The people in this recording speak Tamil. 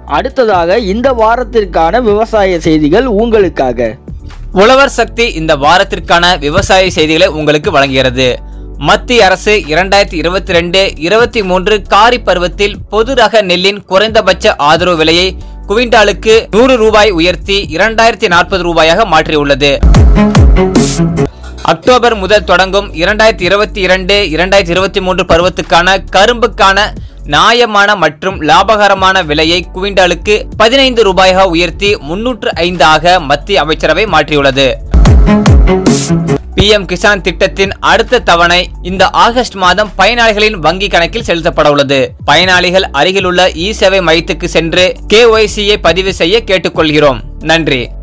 அடுத்ததாக இந்த வாரத்திற்கான விவசாய செய்திகள் உங்களுக்காக உழவர் சக்தி இந்த வாரத்திற்கான விவசாய செய்திகளை உங்களுக்கு வழங்குகிறது மத்திய அரசு இரண்டாயிரத்தி இருபத்தி ரெண்டு இருபத்தி மூன்று காரி பருவத்தில் பொது ரக நெல்லின் குறைந்தபட்ச ஆதரவு விலையை குவிண்டாலுக்கு நூறு ரூபாய் உயர்த்தி இரண்டாயிரத்தி நாற்பது ரூபாயாக மாற்றியுள்ளது அக்டோபர் முதல் தொடங்கும் இரண்டாயிரத்தி இருபத்தி இரண்டு இரண்டாயிரத்தி இருபத்தி மூன்று பருவத்துக்கான கரும்புக்கான நியாயமான மற்றும் லாபகரமான விலையை குவிண்டாலுக்கு பதினைந்து ரூபாயாக உயர்த்தி முன்னூற்று ஐந்து ஆக மத்திய அமைச்சரவை மாற்றியுள்ளது பிஎம் கிசான் திட்டத்தின் அடுத்த தவணை இந்த ஆகஸ்ட் மாதம் பயனாளிகளின் வங்கி கணக்கில் செலுத்தப்பட உள்ளது பயனாளிகள் அருகிலுள்ள இ சேவை மையத்துக்கு சென்று கேஒய்சியை பதிவு செய்ய கேட்டுக்கொள்கிறோம் நன்றி